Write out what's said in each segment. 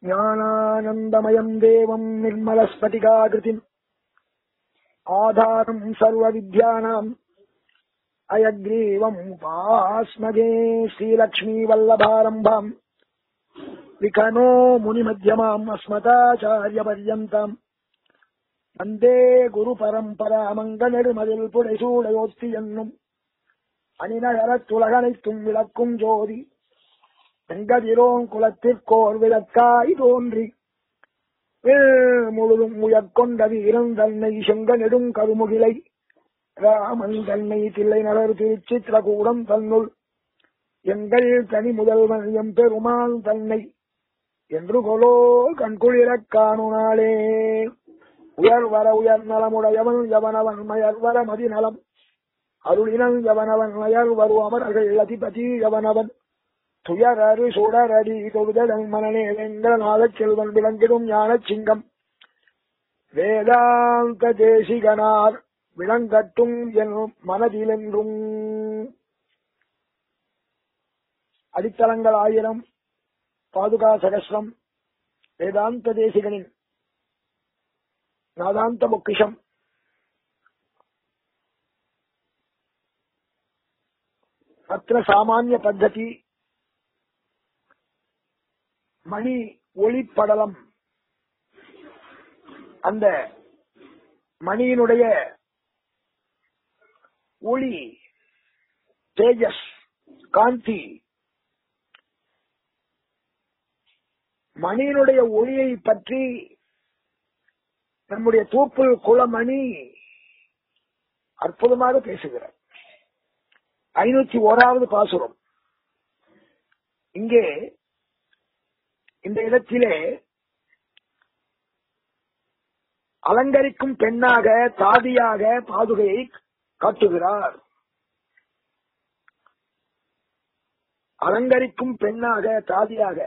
ज्ञानानन्दमयम् देवम् निर्मलस्फटिकाकृतिम् आधारम् सर्वविद्यानाम् अयग्रीवम् उपास्मगे श्रीलक्ष्मीवल्लभारम्भाम् विखनो मुनिमध्यमाम् अस्मताचार्यपर्यन्तम् வந்தே குரு பரம்பரா மங்கநெடுமதில் புடைசூடையோத்தி என்னும் அணிநகரத் துலகனைத்தும் விளக்கும் ஜோதி வெங்கதிரோன் குலத்திற்கோர் விளக்காய் தோன்றி முழுதும் முயற்கொண்ட வீரன் தன்னை செங்க நெடும் கருமுகிலை ராமன் தன்னை தில்லை நகர் திருச்சித்திரகூடம் தன்னுள் எங்கள் தனி முதல்வன் எம் பெருமான் தன்னை என்று கொலோ கண்குளிரக் காணுனாளே உயர் வர உயர் நலமுடையவன் எவனவன் மயர் வர மதிநலம் அருளினன் எவனவன் மயர் வரு அமரர்கள் அதிபதி எவனவன் துயர் அரு சுடரடி தொழுதன் மனநே வெங்கடநாதச் செல்வன் விளங்கிடும் ஞானச் சிங்கம் வேதாந்த தேசிகனார் விளங்கட்டும் என் மனதிலென்றும் அடித்தளங்கள் ஆயிரம் பாதுகா சகசிரம் வேதாந்த தேசிகனின் நாதாந்த பொக்கிஷம் அத்த சாமானிய பத்ததி மணி ஒளிப்படலம் அந்த மணியினுடைய ஒளி தேஜஸ் காந்தி மணியினுடைய ஒளியை பற்றி நம்முடைய தூப்புல் குளமணி அற்புதமாக பேசுகிறார் ஐநூத்தி ஓராவது பாசுரம் இங்கே இந்த இடத்திலே அலங்கரிக்கும் பெண்ணாக தாதியாக பாதுகையை காட்டுகிறார் அலங்கரிக்கும் பெண்ணாக தாதியாக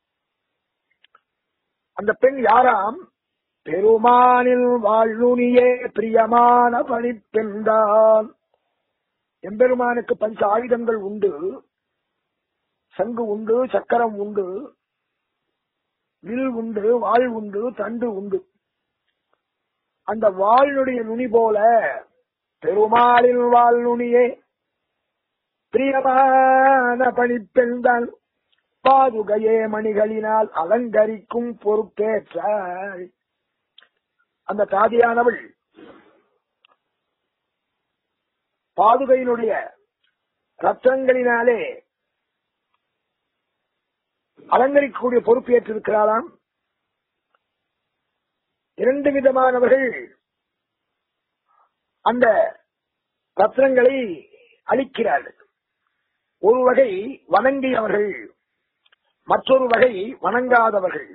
அந்த பெண் யாராம் பெருமானில் வாழ்நுனியே பிரியமான பணிப்பெண்தான் எம்பெருமானுக்கு பஞ்ச ஆயுதங்கள் உண்டு சங்கு உண்டு சக்கரம் உண்டு வில் உண்டு வாழ் உண்டு தண்டு உண்டு அந்த வாழ்னுடைய நுனி போல பெருமாளில் வாழ் நுனியே பிரியமான பணிப்பெண்தான் பாதுகையே மணிகளினால் அலங்கரிக்கும் பொறுப்பேற்றாள் அந்த தாதியானவள் பாதுகையினுடைய ரத்தங்களினாலே அலங்கரிக்கக்கூடிய பொறுப்பேற்றிருக்கிறாளாம் இரண்டு விதமானவர்கள் அந்த ரத்னங்களை அளிக்கிறார்கள் ஒரு வகை வணங்கியவர்கள் மற்றொரு வகை வணங்காதவர்கள்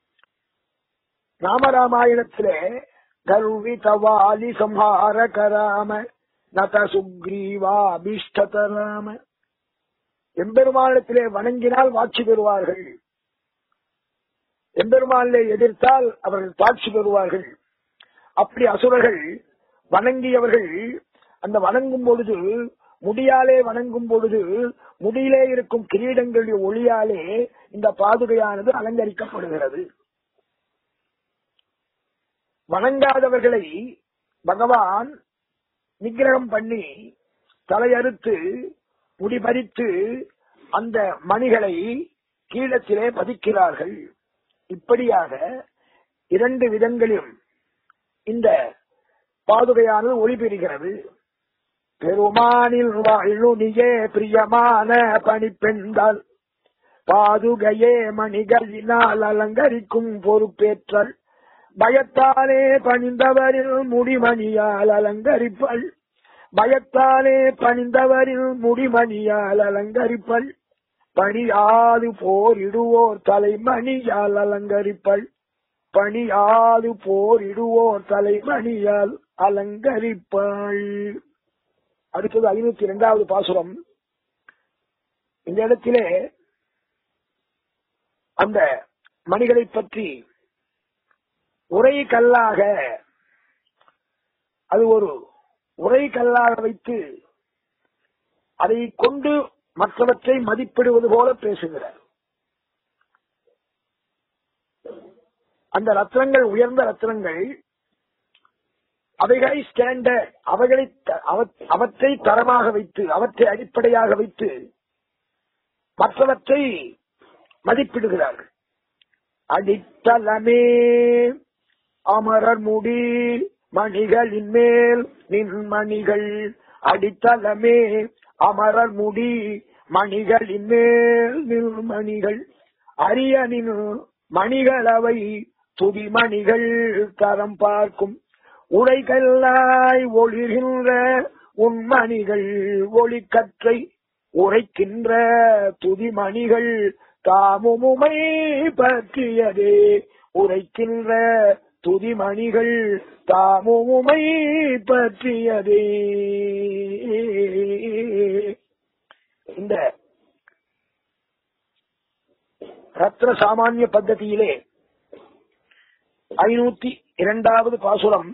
ராமராமாயணத்திலே கர்விதவாலி சம்ஹார கராம நத சுக்ரீவாபிஷ்டத ராம எம்பெருமானத்திலே வணங்கினால் வாட்சி பெறுவார்கள் எம்பெருமானிலே எதிர்த்தால் அவர்கள் தாட்சி பெறுவார்கள் அப்படி அசுரர்கள் வணங்கியவர்கள் அந்த வணங்கும் பொழுது முடியாலே வணங்கும் பொழுது முடியிலே இருக்கும் கிரீடங்களுடைய ஒளியாலே இந்த பாதுகையானது அலங்கரிக்கப்படுகிறது வணங்காதவர்களை பகவான் நிகிரகம் பண்ணி தலையறுத்து முடிபறித்து அந்த மணிகளை கீழத்திலே பதிக்கிறார்கள் இப்படியாக இரண்டு விதங்களிலும் இந்த பாதுகையானது ஒளி பெறுகிறது பெருமானில் வாழ்நுனியே பிரியமான பணிப்பெண்கள் பாதுகையே மணிகளினால் அலங்கரிக்கும் பொறுப்பேற்றல் பயத்தாலே பணிந்தவரில் முடிமணியால் அலங்கரிப்பல் பயத்தாலே பணிந்தவரில் முடிமணியால் அலங்கரிப்பல் பணியாது போரிடுவோர் தலைமணியால் அலங்கரிப்பல் பணியாது போரிடுவோர் தலைமணியால் அலங்கரிப்பள் அடுத்தது ஐநூத்தி இரண்டாவது பாசுரம் இந்த இடத்திலே அந்த மணிகளை பற்றி உரை கல்லாக அது ஒரு உரை கல்லாக வைத்து அதை கொண்டு மற்றவற்றை மதிப்பிடுவது போல பேசுகிறார் அந்த ரத்னங்கள் உயர்ந்த ரத்னங்கள் அவைகளை ஸ்டாண்டர்ட் அவைகளை த- அவ- அவற்றை தரமாக வைத்து அவற்றை அடிப்படையாக வைத்து மற்றவற்றை மதிப்பிடுகிறார்கள் அடித்தளமே அமரர் முடி மணிகளின் மேல் நின் மணிகள் அடித்தளமே அமரர் முடி மணிகளின் மேல் நின் மணிகள் அரியனின் மணிகளவை துதிமணிகள் தரம் பார்க்கும் உரைகளாய் ஒளிர்கின்ற உன்மணிகள் ஒளிக்கற்றை உரைக்கின்ற துதிமணிகள் தாமுமுமை பற்றியதே உரைக்கின்ற துதிமணிகள் தாமுமுமை பற்றியதே இந்த ரத்ன சாமானிய பద్ధதியிலே ஐநூத்தி இரண்டாவது பாசுரம்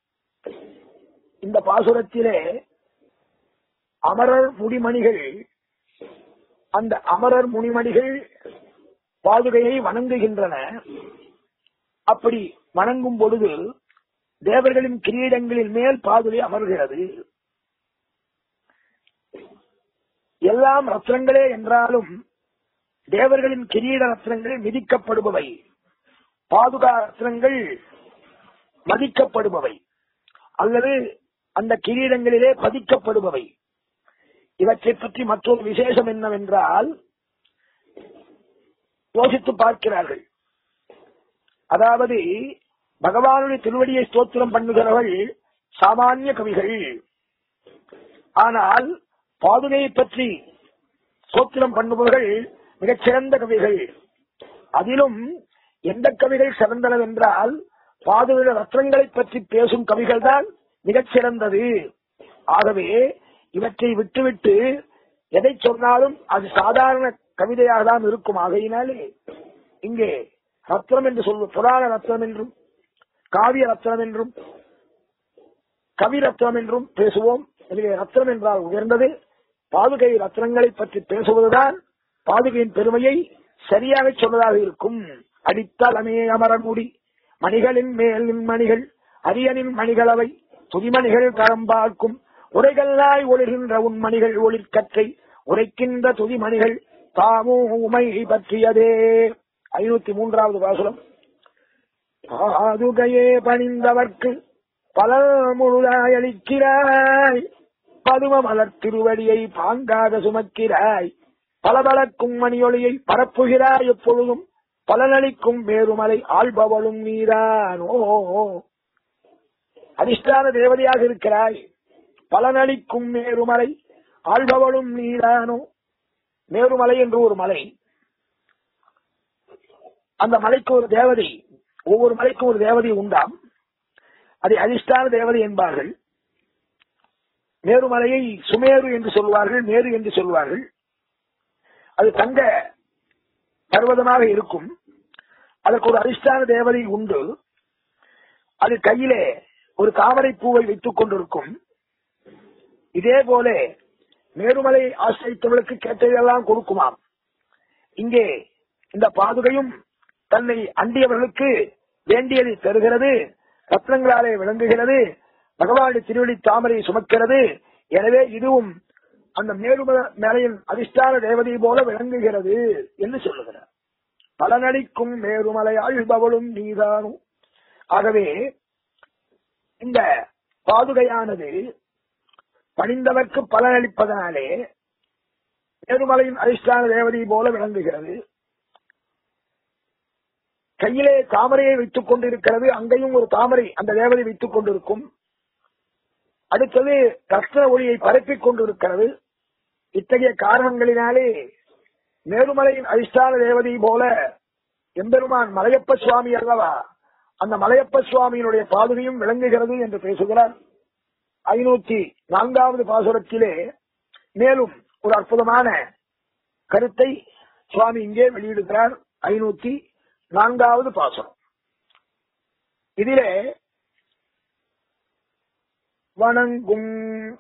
இந்த பாசுரத்திலே அமரர் முடிமணிகள் அந்த அமரர் முனிமணிகள் பாதுகையை வணங்குகின்றன அப்படி வணங்கும் பொழுது தேவர்களின் கிரீடங்களின் மேல் பாதுகை அமர்கிறது எல்லாம் ரத்னங்களே என்றாலும் தேவர்களின் கிரீட ரத்னங்கள் மிதிக்கப்படுபவை பாதுகா ரத்னங்கள் மதிக்கப்படுபவை அல்லது அந்த கிரீடங்களிலே பதிக்கப்படுபவை இவற்றை பற்றி மற்றொரு விசேஷம் என்னவென்றால் யோசித்து பார்க்கிறார்கள் அதாவது பகவானுடைய திருவடியை ஸ்தோத்திரம் பண்ணுகிறவர்கள் சாமானிய கவிகள் ஆனால் பாதுகையை பற்றி ஸ்தோத்திரம் பண்ணுபவர்கள் மிகச்சிறந்த கவிகள் அதிலும் எந்த கவிகள் சிறந்தனவென்றால் பாதுகை ரத்னங்களை பற்றி பேசும் கவிகள் தான் மிகச்சிறந்தது ஆகவே இவற்றை விட்டுவிட்டு எதை சொன்னாலும் அது சாதாரண கவிதையாக தான் இருக்கும் ஆகையினாலே இங்கே ரத்னம் என்று சொல்வது புராண ரத்னம் என்றும் காவிய ரத்னம் என்றும் கவி ரத்னம் என்றும் பேசுவோம் எனவே ரத்னம் என்றால் உயர்ந்தது பாதுகை ரத்னங்களை பற்றி பேசுவதுதான் பாதுகையின் பெருமையை சரியாக சொன்னதாக இருக்கும் அடித்தளமே அமரமுடி மணிகளின் மேல் நின் மணிகள் அரியனின் மணிகளவை துதிமணிகள் கரம்பார்க்கும் உரைகளாய் ஒளிர்கின்ற உன் மணிகள் ஒளிர்கற்றை உரைக்கின்ற துதிமணிகள் தாமும் உமை பற்றியதே ஐநூத்தி மூன்றாவது பாசுரம் பாதுகையே பணிந்தவர்க்கு பல முழுதாய் அளிக்கிறாய் பதும மலர் திருவடியை பாங்காக சுமக்கிறாய் பளபளக்கும் மணியொளியை பரப்புகிறாய் எப்பொழுதும் பலனளிக்கும் மேருமலை ஆள்பவளும் நீரானோ அதிஷ்டான தேவதையாக இருக்கிறாய் பலனளிக்கும் மேருமலை ஆள்பவளும் நீரானோ மேருமலை என்று ஒரு மலை அந்த மலைக்கு ஒரு தேவதை ஒவ்வொரு மலைக்கும் ஒரு தேவதை உண்டாம் அதை அதிஷ்டான தேவதை என்பார்கள் மேருமலையை சுமேரு என்று சொல்வார்கள் மேரு என்று சொல்வார்கள் அது தங்க பர்வதமாக இருக்கும் அதற்கு ஒரு அதிஷ்டான தேவதை உண்டு அது கையிலே ஒரு தாமரை பூவை வைத்துக் கொண்டிருக்கும் இதே போல மேருமலை ஆசிரியத்தவர்களுக்கு கேட்டதெல்லாம் கொடுக்குமாம் இங்கே இந்த பாதுகையும் தன்னை அண்டியவர்களுக்கு வேண்டியதை தருகிறது ரத்னங்களாலே விளங்குகிறது பகவானுடைய திருவடி தாமரை சுமக்கிறது எனவே இதுவும் அந்த மேருமல மேலையின் அதிஷ்டான தேவதை போல விளங்குகிறது என்று சொல்லுகிறார் பலனளிக்கும் மேருமலை ஆழ்பவளும் நீதானும் ஆகவே இந்த பாதுகையானது பணிந்தவர்க்கு பலனளிப்பதனாலே மேருமலையின் அதிஷ்டான தேவதை போல விளங்குகிறது கையிலே தாமரையை வைத்துக் கொண்டிருக்கிறது அங்கேயும் ஒரு தாமரை அந்த தேவதை வைத்துக் கொண்டிருக்கும் அடுத்தது ரத்ன ஒளியை பரப்பிக் கொண்டிருக்கிறது இத்தகைய காரணங்களினாலே மேருமலையின் அதிஷ்டான தேவதை போல எம்பெருமான் மலையப்ப சுவாமி அல்லவா அந்த மலையப்ப சுவாமியினுடைய பாதுகையும் விளங்குகிறது என்று பேசுகிறார் ஐநூத்தி நான்காவது பாசுரத்திலே மேலும் ஒரு அற்புதமான கருத்தை சுவாமி இங்கே வெளியிடுகிறார் ஐநூத்தி நான்காவது பாசுரம் இதிலே வணங்கும்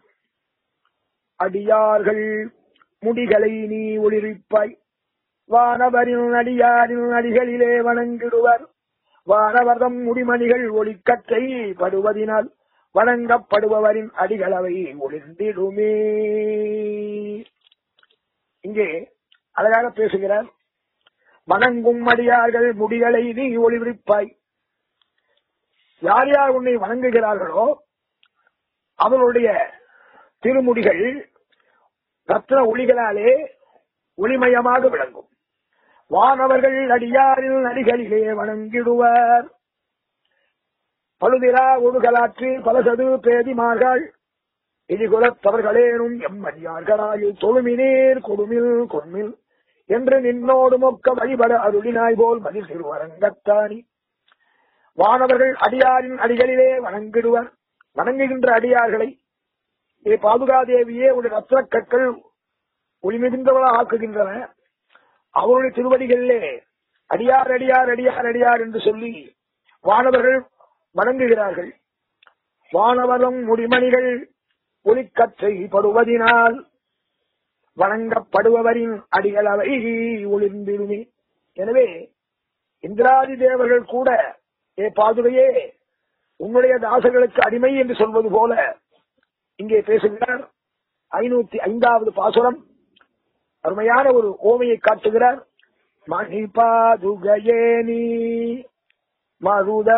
அடியார்கள் முடிகளை நீ ஒளிரிப்பாய் வானவரின் அடியாரின் அடிகளிலே வணங்கிடுவர் வானவர்தம் முடிமணிகள் ஒளிக்கற்றை படுவதினால் வணங்கப்படுபவரின் அடிகளவை ஒளிர்ந்திடுமே இங்கே அழகாக பேசுகிறார் வணங்கும் அடியார்கள் முடிகளை நீ ஒளிவிரிப்பாய் யார் யார் உன்னை வணங்குகிறார்களோ அவர்களுடைய திருமுடிகள் ரத்ன ஒளிகளாலே ஒளிமயமாக விளங்கும் வானவர்கள் அடியாரின் அடிகளிலே வணங்கிடுவார் பழுதிரா ஒழுகலாற்று பலசது பேதிமார்கள் இதிகுலத்தவர்களேனும் எம்மடியார்களாயில் தொழுமினேர் கொடுமில் கொன்மில் என்று நின்னோடு மொக்க வழிபட அருளினாய் போல் மதில் திருவரங்கத்தானி வானவர்கள் அடியாரின் அடிகளிலே வணங்கிடுவர் வணங்குகின்ற அடியார்களை ஏ பாதுகாதேவியே ஒரு ரத்ன கற்கள் ஒளிமிகுந்தவளா ஆக்குகின்றன அவருடைய திருவடிகளிலே அடியார் அடியார் அடியார் அடியார் என்று சொல்லி வானவர்கள் வணங்குகிறார்கள் வானவரும் முடிமணிகள் ஒளிக்கற்றை படுவதினால் வணங்கப்படுபவரின் அடிகளவை ஒளிர்ந்திருமே எனவே இந்திராதி தேவர்கள் கூட ஏ பாதுகையே உன்னுடைய தாசர்களுக்கு அடிமை என்று சொல்வது போல இங்கே பேசுகிறார் ஐநூத்தி ஐந்தாவது பாசுரம் அருமையான ஒரு ஓமையை காட்டுகிறார் மணி பாதுகையே நீ மருத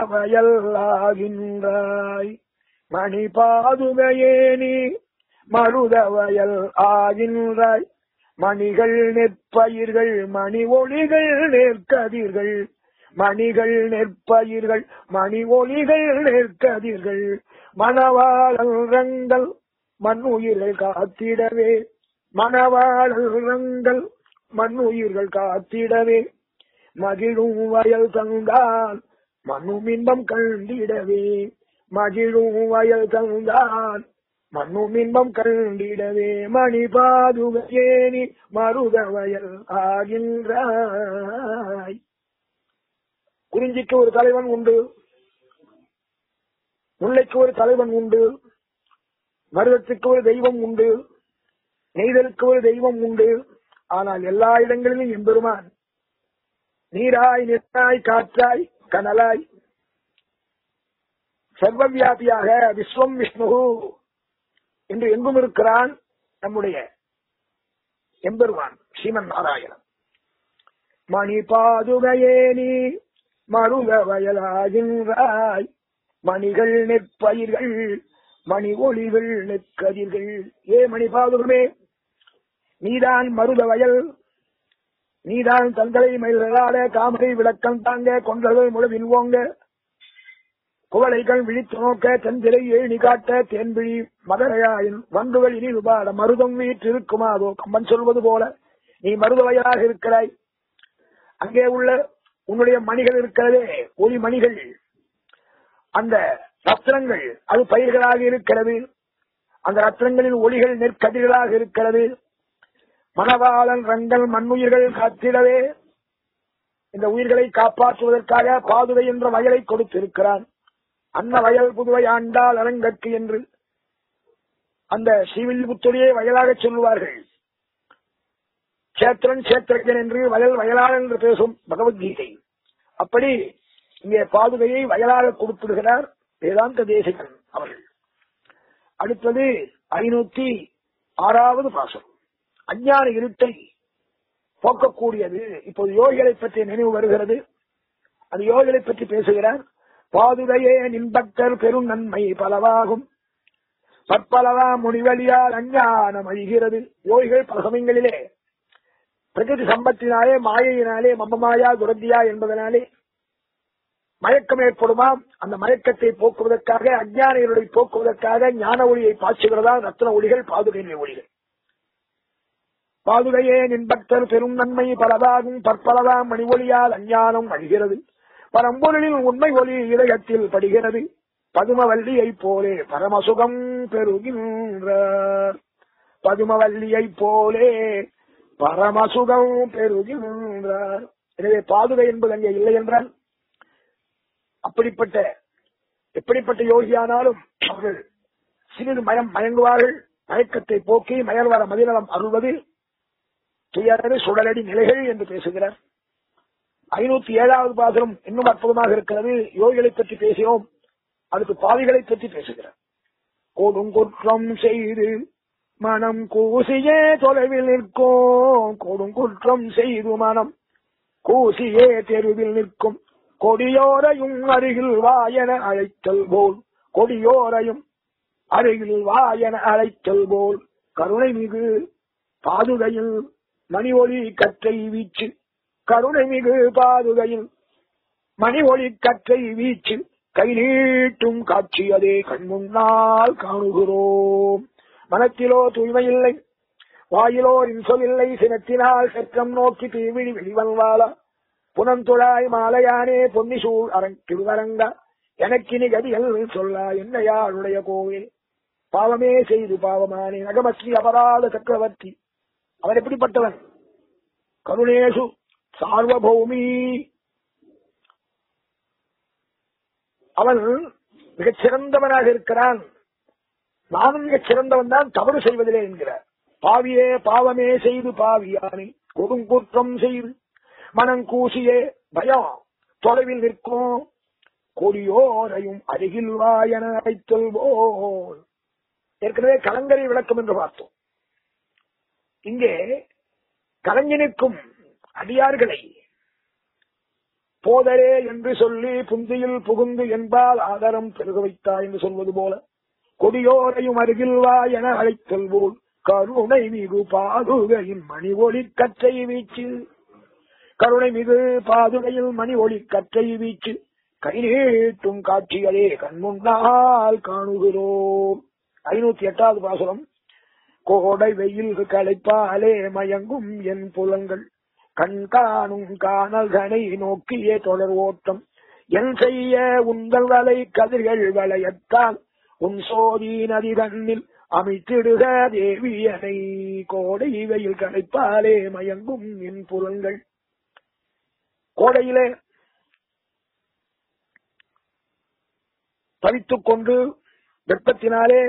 வயல் மணி பாதுகையே நீ மருத வயல் ஆகின்றாய் மணிகள் நெற்பயிர்கள் மணி ஒளிகள் நெற்கதிர்கள் மணிகள் நெற்பயிர்கள் மணி ஒளிகள் நெற்கதிர்கள் மணவாளல் ரங்கள் மண்ணுயிர்கள் காத்திடவே மணவாளல் ரங்கள் மண்ணுயிர்கள் காத்திடவே மகிழும் வயல் தந்தான் மண்ணும் இன்பம் கண்டிடவே மகிழும் வயல் தந்தான் மண்ணும் இன்பம் கண்டிடவே மணி பாதுகையேனி மருத வயல் ஆகின்றாய் குறிஞ்சிக்கு ஒரு தலைவன் உண்டு முல்லைக்கு ஒரு தலைவன் உண்டு மருதத்துக்கு ஒரு தெய்வம் உண்டு நெய்தலுக்கு ஒரு தெய்வம் உண்டு ஆனால் எல்லா இடங்களிலும் எம்பெருமான் நீராய் நிறாய் காற்றாய் கனலாய் சர்வவியாபியாக விஸ்வம் விஷ்ணு என்று எங்கும் இருக்கிறான் நம்முடைய எம்பெருமான் ஸ்ரீமன் நாராயணன் மணி பாதுகையே நீ மருக வயலாகின்றாய் மணிகள் நெற்பயிர்கள் மணி ஒளிகள் நெற்கதிர்கள் ஏ மணி பாதுகமே நீதான் மருத வயல் நீதான் தங்களை மயிலாட காமரை விளக்கம் தாங்க கொண்டர்கள் முழுவின் ஓங்க குவளைகள் விழித்து நோக்க தென்திரை ஏழி காட்ட தேன்பிழி மதரையாயின் வண்டுகள் இனி பாட மருதம் வீற்றிருக்குமாதோ கம்பன் சொல்வது போல நீ மருத வயலாக இருக்கிறாய் அங்கே உள்ள உன்னுடைய மணிகள் இருக்கிறதே ஒளி மணிகள் அந்த ரத்னங்கள் அது பயிர்களாக இருக்கிறது அந்த ரத்னங்களின் ஒளிகள் நெற்கதிர்களாக இருக்கிறது மணவாளன் ரங்கள் மண்ணுயிர்கள் காத்திடவே இந்த உயிர்களை காப்பாற்றுவதற்காக பாதுகை என்ற வயலை கொடுத்திருக்கிறான் அன்ன வயல் புதுவை ஆண்டால் அரங்கற்கு என்று அந்த ஸ்ரீவில்லிபுத்தூரியை வயலாக சொல்லுவார்கள் சேத்திரன் சேத்திரஜன் என்று வயல் வயலாளர் என்று பேசும் பகவத்கீதை அப்படி இங்கே பாதுகையை வயலாக கொடுத்திருக்கிறார் வேதாந்த தேசிகன் அவர்கள் அடுத்தது ஐநூத்தி ஆறாவது பாசம் அஞ்ஞான இருட்டை போக்கக்கூடியது இப்போது யோகிகளை பற்றிய நினைவு வருகிறது அந்த யோகிகளை பற்றி பேசுகிறார் பாதுகையே நின்பக்தர் பெரும் நன்மை பலவாகும் பற்பலவா முனிவலியால் அஞ்ஞானம் அழிகிறது யோகிகள் பல சமயங்களிலே பிரகிருதி சம்பத்தினாலே மாயையினாலே மம்மமாயா துரந்தியா என்பதனாலே மயக்கம் ஏற்படுமாம் அந்த மயக்கத்தை போக்குவதற்காக அஞ்ஞானிகளை போக்குவதற்காக ஞான ஒளியை பாய்ச்சுகிறதா ரத்ன ஒளிகள் பாதுகை ஒளிகள் பாதுகையே நின்பக்தர் பெரும் நன்மை பலவாகும் பற்பலவாம் மணி ஒளியால் அஞ்ஞானம் அழிகிறது பரம்பொருளில் உண்மை ஒளி இதயத்தில் படுகிறது பதுமவல்லியைப் போலே பரமசுகம் பெறுகின்றார் பதுமவல்லியைப் போலே பரமசுகம் பெறுகின்றார் எனவே பாதுகை என்பது அங்கே இல்லை என்றால் அப்படிப்பட்ட எப்படிப்பட்ட யோகியானாலும் அவர்கள் சிறிது மயம் மயங்குவார்கள் மயக்கத்தை போக்கி மயல் வர மதிநலம் அருள்வது துயரது சுடலடி நிலைகள் என்று பேசுகிறார் ஐநூத்தி ஏழாவது பாசுரம் இன்னும் அற்புதமாக இருக்கிறது யோகிகளை பற்றி பேசினோம் அதுக்கு பாவிகளை பற்றி பேசுகிறார் கொடுங்குற்றம் செய்து மனம் கூசியே தொலைவில் நிற்கும் கொடுங்குற்றம் செய்து மனம் கூசியே தெருவில் நிற்கும் கொடியோரையும் அருகில் வாயன அழைத்தல் போல் கொடியோரையும் அருகில் வாயன அழைத்தல் போல் கருணை மிகு பாதுகையில் மணி ஒளி கற்றை வீச்சு கருணை மிகு பாதுகையில் மணி ஒளி கற்றை வீச்சு கை நீட்டும் காட்சியதே கண்முன்னால் காணுகிறோம் மனத்திலோ தூய்மை இல்லை வாயிலோ இன்சொல்லை சினத்தினால் செற்றம் நோக்கி தீவிழி வெளிவல்வாளா புனந்துழாய் மாலையானே பொன்னிசூழ் அரங் திருவரங்கா எனக்கினி கதிகள் சொல்லா என்னையாளுடைய கோவில் பாவமே செய்து பாவமானே நகமஸ்ரீ அபராத சக்கரவர்த்தி அவன் எப்படிப்பட்டவன் கருணேசு சார்வபௌமி அவன் மிகச் சிறந்தவனாக இருக்கிறான் நானும் மிகச் சிறந்தவன் தான் தவறு செய்வதிலே என்கிறார் பாவியே பாவமே செய்து பாவியானே கொடுங்குற்றம் செய்து மனம் கூசியே பயம் தொலைவில் நிற்கும் கொடியோரையும் அருகில் வாயன அழைத்தல் போல் ஏற்கனவே கலங்கரை விளக்கம் என்று பார்த்தோம் இங்கே கலங்கி நிற்கும் அடியார்களை போதரே என்று சொல்லி புந்தியில் புகுந்து என்பால் ஆதரம் பெருக வைத்தாய் என்று சொல்வது போல கொடியோரையும் அருகில் வா என அழைத்தல் போல் கருணை மிகு பாதுகையின் மணி ஒளி கற்றை வீச்சு கருணை மிகு பாதுகையில் மணி ஒளி கற்றை வீச்சு கை நீட்டும் காட்சிகளே கண்முன்னால் காணுகிறோம் ஐநூத்தி எட்டாவது பாசுரம் கோடை வெயில் களைப்பாலே மயங்கும் என் புலங்கள் கண் காணும் காணல்கனை நோக்கியே தொடர் ஓட்டம் என் செய்ய உந்தல் வலை கதிர்கள் வளையத்தான் உன் சோதி நதி தன்னில் அமைத்திடுக தேவியனை கோடை வெயில் களைப்பாலே மயங்கும் என் புலங்கள் கோடையிலே தவித்துக் கொண்டு வெப்பத்தினாலே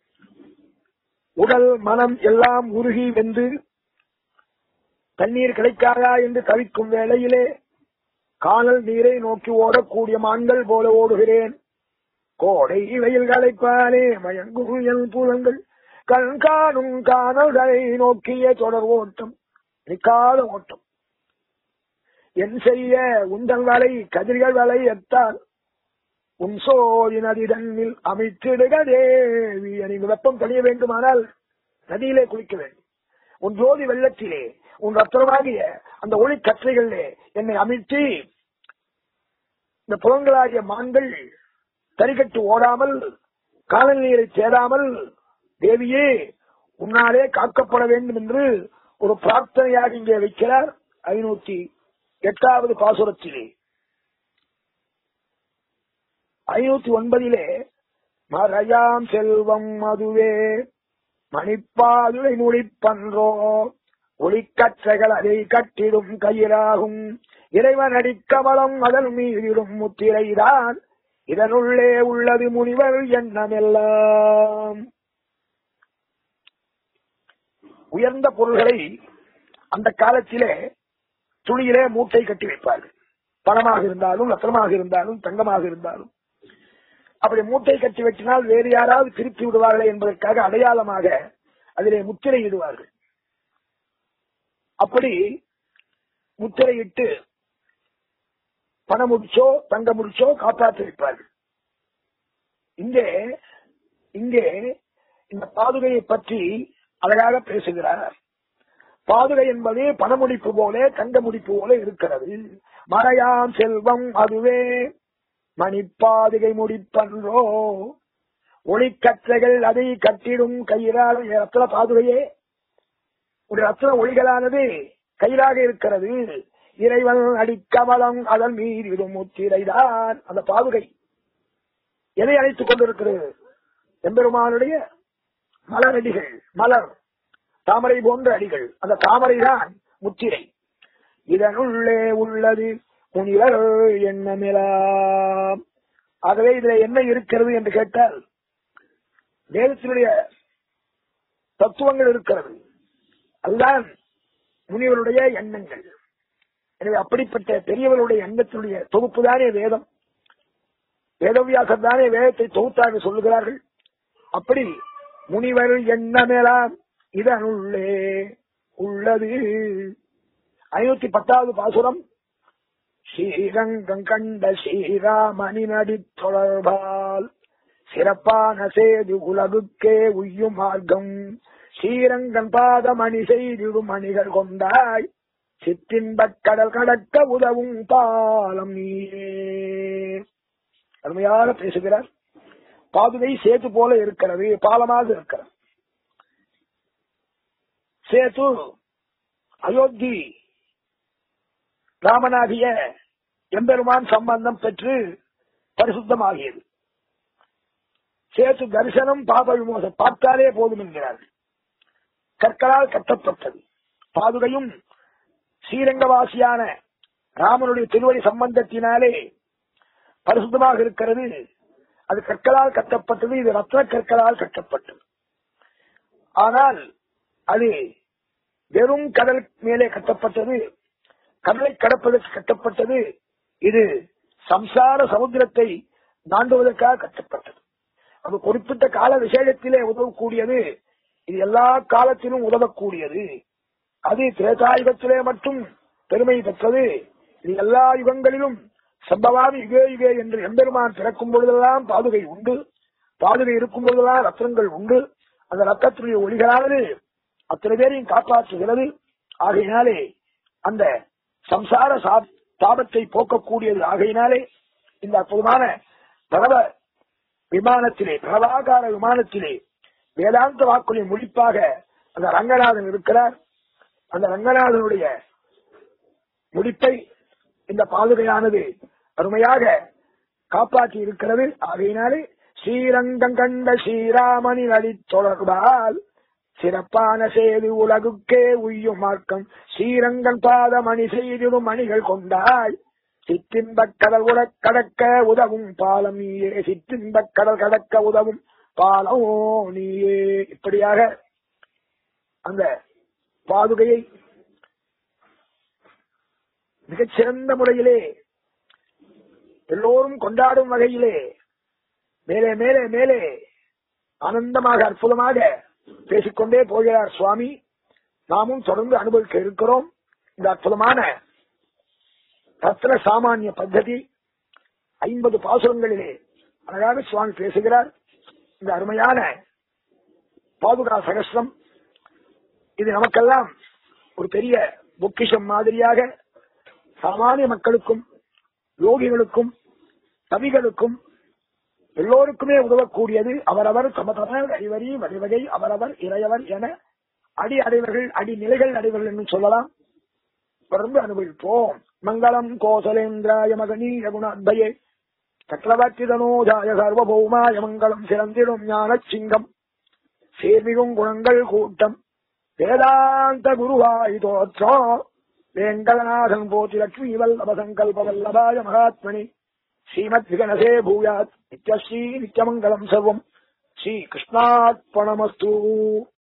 உடல் மனம் எல்லாம் உருகி வெந்து தண்ணீர் கிடைக்காதா என்று தவிக்கும் வேளையிலே காணல் நீரை நோக்கி ஓடக்கூடிய மான்கள் போல ஓடுகிறேன் கோடை வெயில் களைப்பானே மயங்கும் என் புலங்கள் கண் காணும் காணல்களை நோக்கிய தொடர் ஓட்டம் நிற்காத ஓட்டம் என் செய்ய உந்தல் வலை கதிர்கள் வலை எத்தால் உன் சோதி நதி தன்னில் அமைத்திடுக தேவி நீங்க வெப்பம் தணிய வேண்டுமானால் நதியிலே குளிக்க வேண்டும் உன் ஜோதி வெள்ளத்திலே உன் ரத்தனமாகிய அந்த ஒளி கற்றைகளிலே என்னை அமைத்து இந்த புலங்களாகிய மான்கள் தறிகட்டு ஓடாமல் காலல் நீரை சேராமல் தேவியே உன்னாலே காக்கப்பட வேண்டும் என்று ஒரு பிரார்த்தனையாக இங்கே வைக்கிறார் ஐநூத்தி எட்டாவது பாசுரத்திலே ஐநூத்தி ஒன்பதிலே மறையாம் செல்வம் அதுவே மணிப்பாதுளை நுழிப்பன்றோ ஒளிக்கற்றைகள் அதை கட்டிடும் கயிறாகும் இறைவன் அடிக்கமலம் அதன் மீதிடும் முத்திரைதான் இதனுள்ளே உள்ளது முனிவர் எண்ணமெல்லாம் உயர்ந்த பொருள்களை அந்த காலத்திலே துணியிலே மூட்டை கட்டி வைப்பார்கள் பணமாக இருந்தாலும் ரத்தனமாக இருந்தாலும் தங்கமாக இருந்தாலும் அப்படி மூட்டை கட்டி வெட்டினால் வேறு யாராவது திருப்பி விடுவார்களே என்பதற்காக அடையாளமாக அதிலே முத்திரையிடுவார்கள் அப்படி முத்திரையிட்டு பண முடிச்சோ தங்க முடிச்சோ காப்பாற்றி வைப்பார்கள் இங்கே இங்கே இந்த பாதுகையை பற்றி அழகாக பேசுகிறார் பாதுகை என்பது பணமுடிப்பு போல தங்க முடிப்பு போல இருக்கிறது மறையாம் செல்வம் அதுவே மணிப்பாதுகை முடிப்பன்றோ ஒளிக்கற்றைகள் அதை கட்டிடும் கயிறால் ரத்ன பாதுகையே ஒரு ரத்ன ஒளிகளானது கயிறாக இருக்கிறது இறைவன் அடிக்கமலம் அதன் மீறிடும் முத்திரைதான் அந்த பாதுகை எதை அழைத்துக் கொண்டிருக்கிறது எம்பெருமானுடைய மலர் அடிகள் மலர் தாமரை போன்ற அடிகள் அந்த தாமரை தான் முத்திரை இதனுள்ளே உள்ளது முனிவர் எண்ணமிலாம் ஆகவே இதுல என்ன இருக்கிறது என்று கேட்டால் வேதத்தினுடைய தத்துவங்கள் இருக்கிறது அதுதான் முனிவருடைய எண்ணங்கள் எனவே அப்படிப்பட்ட பெரியவர்களுடைய எண்ணத்தினுடைய தொகுப்பு தானே வேதம் வேதவியாசர் தானே வேதத்தை தொகுத்தாக சொல்லுகிறார்கள் அப்படி முனிவர் எண்ணமெல்லாம் இதனுள்ளே உள்ளது ஐநூத்தி பத்தாவது பாசுரம் ஸ்ரீரங்கம் கண்ட ஸ்ரீராமணி நடி தொடர்பால் சிறப்பான சேது உலகுக்கே உய்யும் மார்க்கம் ஸ்ரீரங்கன் பாதமணி செய்திடும் மணிகள் கொண்டாய் சிற்றின்பக் கடல் கடக்க உதவும் பாலம் நீயே அருமையாக பேசுகிறார் பாதுகை சேத்து போல இருக்கிறது பாலமாக இருக்கிறது சேத்து அயோத்தி ராமனாகிய எம்பெருமான் சம்பந்தம் பெற்று பரிசுத்தமாகியது சேத்து தரிசனம் பாப விமோசம் பார்த்தாலே போதும் என்கிறார்கள் கற்களால் கட்டப்பட்டது பாதுகையும் ஸ்ரீரங்கவாசியான ராமனுடைய திருவடி சம்பந்தத்தினாலே பரிசுத்தமாக இருக்கிறது அது கற்களால் கட்டப்பட்டது இது ரத்ன கற்களால் கட்டப்பட்டது ஆனால் அது வெறும் கடல் மேலே கட்டப்பட்டது கடலை கடப்பதற்கு கட்டப்பட்டது இது சம்சார சமுத்திரத்தை தாண்டுவதற்காக கட்டப்பட்டது அது குறிப்பிட்ட கால விசேஷத்திலே உதவக்கூடியது இது எல்லா காலத்திலும் உதவக்கூடியது அது திரேதாயுகத்திலே மட்டும் பெருமை பெற்றது இது எல்லா யுகங்களிலும் சம்பவாமி யுகே யுகே என்று எம்பெருமான் பிறக்கும் பொழுதெல்லாம் பாதுகை உண்டு பாதுகை இருக்கும் பொழுதெல்லாம் ரத்னங்கள் உண்டு அந்த ரத்தத்துடைய ஒளிகளானது அத்தனை பேரையும் காப்பாற்றுகிறது ஆகையினாலே அந்த சம்சார சா- தாபத்தை போக்கக்கூடியது ஆகையினாலே இந்த அற்புதமான பரவ விமானத்திலே பிரபாகார விமானத்திலே வேதாந்த வாக்குடைய முடிப்பாக அந்த ரங்கநாதன் இருக்கிறார் அந்த ரங்கநாதனுடைய முடிப்பை இந்த பாதுகையானது அருமையாக காப்பாற்றி இருக்கிறது ஆகையினாலே ஸ்ரீரங்கம் கண்ட ஸ்ரீராமணி நடி தொடர்பால் சிறப்பான சேது உலகுக்கே உய்யும் மார்க்கம் ஸ்ரீரங்கன் பாதமணி செய்திடும் மணிகள் கொண்டாய் சிற்றின்பக் கடல் உட கடக்க உதவும் பாலம் நீயே சிற்றின்பக் கடல் கடக்க உதவும் பாலம் நீயே இப்படியாக அந்த பாதுகையை மிகச் சிறந்த முறையிலே எல்லோரும் கொண்டாடும் வகையிலே மேலே மேலே மேலே ஆனந்தமாக அற்புதமாக பேசிக்கொண்டே போகிறார் சுவாமி நாமும் தொடர்ந்து அனுபவிக்க இருக்கிறோம் இந்த அற்புதமான ரத்ன சாமானிய பத்ததி ஐம்பது பாசுரங்களிலே அழகாக சுவாமி பேசுகிறார் இந்த அருமையான பாதுகா சகஸ்ரம் இது நமக்கெல்லாம் ஒரு பெரிய பொக்கிஷம் மாதிரியாக சாமானிய மக்களுக்கும் யோகிகளுக்கும் கவிகளுக்கும் எல்லோருக்குமே உதவக்கூடியது அவரவர் தம தம அறிவரி வழிவகை அவரவர் இறையவர் என அடி அடைவர்கள் அடி நிலைகள் அடைவர்கள் என்று சொல்லலாம் தொடர்ந்து அனுபவிப்போம் மங்களம் கோசலேந்திராய மகனீய குணாத்பயே சக்கரவர்த்திதனோஜாய சர்வபௌமாய மங்களம் சிறந்திடும் ஞான சிங்கம் சேர்மிகும் குணங்கள் கூட்டம் வேதாந்த குருவாய் தோற்றம் வேங்கடநாதன் போற்றி லட்சுமி வல்லப சங்கல்ப வல்லபாய மகாத்மனி ஸ்ரீமத் விகனசே பூயாத் நித்யஸ்ரீ நித்யமங்கலம் சர்வம் ஸ்ரீ கிருஷ்ணார்ப்பணமஸ்து